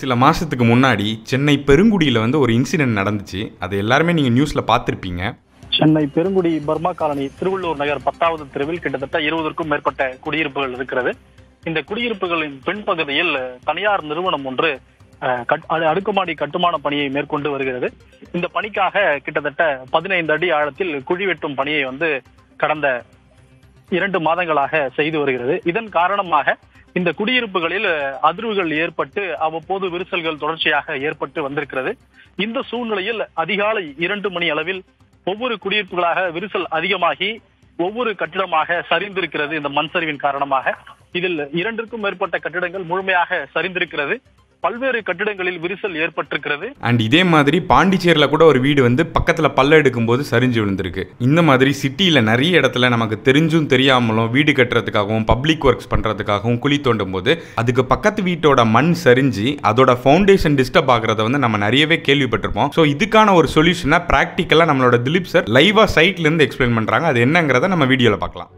சில மாதத்துக்கு முன்னாடி சென்னை பெருங்குடியில் வந்து ஒரு இன்சிடென்ட் நடந்துச்சு அது எல்லாருமே நீங்கள் நியூஸில் பார்த்துருப்பீங்க சென்னை பெருங்குடி பர்மா காலனி திருவள்ளூர் நகர் பத்தாவது தெருவில் கிட்டத்தட்ட இருபதற்கும் மேற்பட்ட குடியிருப்புகள் இருக்கிறது இந்த குடியிருப்புகளின் பின்பகுதியில் தனியார் நிறுவனம் ஒன்று அஹ், கட்- அடு- அடுக்குமாடி கட்டுமான பணியை மேற்கொண்டு வருகிறது இந்த பணிக்காக கிட்டத்தட்ட பதினைந்து அடி ஆழத்தில் குழி வெட்டும் பணியை வந்து கடந்த இரண்டு மாதங்களாக செய்து வருகிறது இதன் காரணமாக இந்த குடியிருப்புகளில் அதிர்வுகள் ஏற்பட்டு அவ்வப்போது விரிசல்கள் தொடர்ச்சியாக ஏற்பட்டு வந்திருக்கிறது இந்த சூழ்நிலையில் அதிகாலை இரண்டு மணி அளவில் ஒவ்வொரு குடியிருப்புகளாக விரிசல் அதிகமாகி ஒவ்வொரு கட்டிடமாக சரிந்திருக்கிறது இந்த மண் சரிவின் காரணமாக இதில் இரண்டிற்கும் மேற்பட்ட கட்டிடங்கள் முழுமையாக சரிந்திருக்கிறது பல்வேறு கட்டிடங்களில் விரிசல் ஏற்பட்டிருக்கிறது அண்ட் இதே மாதிரி பாண்டிச்சேரியில் கூட ஒரு வீடு வந்து பக்கத்தில் பல்ல எடுக்கும்போது சரிஞ்சு விழுந்திருக்கு இந்த மாதிரி சிட்டியில் நிறைய இடத்துல நமக்கு தெரிஞ்சும் தெரியாமலும் வீடு கட்டுறதுக்காகவும் பப்ளிக் ஒர்க்ஸ் பண்ணுறதுக்காகவும் குழி தோண்டும் போது அதுக்கு பக்கத்து வீட்டோட மண் சரிஞ்சு அதோட ஃபவுண்டேஷன் டிஸ்டர்ப் ஆகிறத வந்து நம்ம நிறையவே கேள்விப்பட்டிருப்போம் ஸோ இதுக்கான ஒரு சொல்யூஷனை ப்ராக்டிக்கலாக நம்மளோட திலீப் சார் லைவாக சைட்லேருந்து எக்ஸ்பிளைன் பண்ணுறாங்க அது என்னங்கிறத நம்ம வீடியோவில் பார்க்கலாம்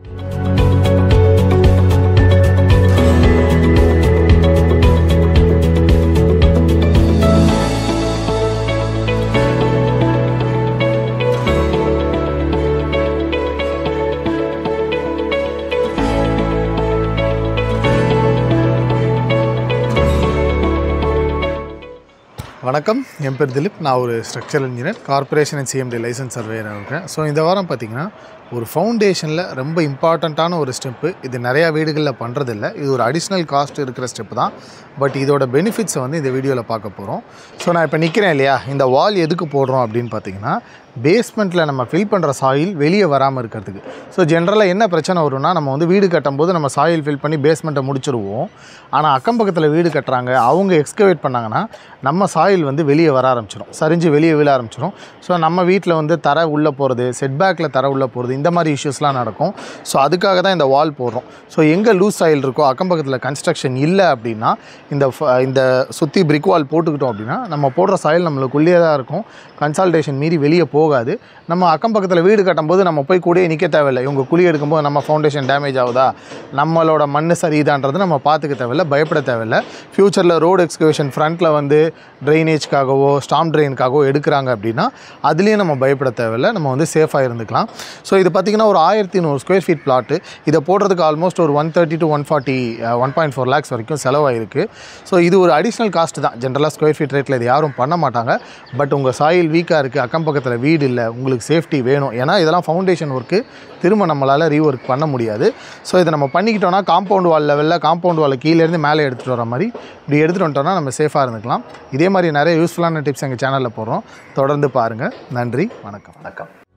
வணக்கம் என் பேர் திலீப் நான் ஒரு structural engineer corporation and CMD license சர்வேயராக இருக்கேன் ஸோ இந்த வாரம் பார்த்திங்கன்னா ஒரு ஃபவுண்டேஷனில் ரொம்ப இம்பார்ட்டண்ட்டான ஒரு ஸ்டெப்பு இது நிறையா வீடுகளில் பண்ணுறதில்ல இது ஒரு அடிஷ்னல் காஸ்ட் இருக்கிற ஸ்டெப்பு தான் பட் இதோட பெனிஃபிட்ஸை வந்து இந்த வீடியோவில் பார்க்க போகிறோம் ஸோ நான் இப்போ நிற்கிறேன் இல்லையா இந்த வால் எதுக்கு போடுறோம் அப்படின்னு பார்த்தீங்கன்னா பேஸ்மெண்ட்டில் நம்ம ஃபில் பண்ணுற சாயில் வெளியே வராமல் இருக்கிறதுக்கு ஸோ ஜென்ரலாக என்ன பிரச்சனை வரும்னா நம்ம வந்து வீடு கட்டும்போது நம்ம சாயில் ஃபில் பண்ணி பேஸ்மெண்ட்டை முடிச்சிருவோம் ஆனால் அக்கம் பக்கத்தில் வீடு கட்டுறாங்க அவங்க எக்ஸ்கவேட் பண்ணாங்கன்னா நம்ம சாயில் வந்து வெளியே வர ஆரம்பிச்சிடும் சரிஞ்சு வெளியே விழ ஆரம்பிச்சிடும் ஸோ நம்ம வீட்டில் வந்து தர உள்ளே போகிறது செட்பேக்கில் தர உள்ளே போகிறது இந்த மாதிரி இஷ்யூஸ்லாம் நடக்கும் ஸோ அதுக்காக தான் இந்த வால் போடுறோம் ஸோ எங்கே லூஸ் சாயில் இருக்கோ அக்கம் பக்கத்தில் கன்ஸ்ட்ரக்ஷன் இல்லை அப்படின்னா இந்த ஃப- இந்த சுற்றி பிரிக் வால் போட்டுக்கிட்டோம் அப்படின்னா நம்ம போடுற சாயில் நம்மளுக்குள்ளேயே தான் இருக்கும் கன்சால்டேஷன் மீறி வெளியே போகாது நம்ம அக்கம் பக்கத்தில் வீடு கட்டும்போது நம்ம போய் கூடயே நிற்க தேவையில்லை இவங்க குழி எடுக்கும்போது நம்ம ஃபவுண்டேஷன் டேமேஜ் ஆகுதா நம்மளோட மண் சரிதான்றது நம்ம பார்த்துக்க தேவையில்ல பயப்பட தேவையில்ல ஃப்யூச்சரில் ரோடு எக்ஸ்கவேஷன் ஃப்ரண்ட்டில் வந்து ட்ரைனேஜ்க்காகவோ ஸ்டாம் ட்ரெயினுக்காகவோ எடுக்கிறாங்க அப்படின்னா அதுலேயும் நம்ம பயப்பட தேவையில்ல நம்ம வந்து சேஃபாக இருந்துக்கலாம் ஸோ இது பார்த்திங்கன்னா ஒரு ஆயிரத்தி நூறு ஸ்கொயர் ஃபீட் பிளாட்டு இதை போடுறதுக்கு ஆல்மோஸ்ட் ஒரு one thirty to one forty one point four lakhs வரைக்கும் செலவாயிருக்கு ஸோ இது ஒரு அடிஷ்னல் காஸ்ட் தான் ஜென்ரலாக ஸ்கொயர் ஃபீட் ரேட்டில் இது யாரும் பண்ண மாட்டாங்க பட் உங்கள் சாயில் வீக்காக இருக்குது அக்கம் பக்கத்தில் வீடு இல்லை உங்களுக்கு சேஃப்டி வேணும் ஏன்னா இதெல்லாம் ஃபவுண்டேஷன் ஒர்க்கு திரும்ப நம்மளால் ரீஒர்க் பண்ண முடியாது ஸோ இதை நம்ம பண்ணிக்கிட்டோம்னா காம்பவுண்ட் வால் லெவலில் காம்பவுண்ட் வால் கீழேருந்து மேலே எடுத்துகிட்டு வர மாதிரி இப்படி எடுத்துகிட்டு வந்துட்டோம்னா நம்ம சேஃபாக இருந்துக்கலாம் இதே மாதிரி நிறைய யூஸ்ஃபுல்லான டிப்ஸ் எங்கள் சேனலில் போடுறோம் தொடர்ந்து பாருங்கள் நன்றி வணக்கம் வணக்கம்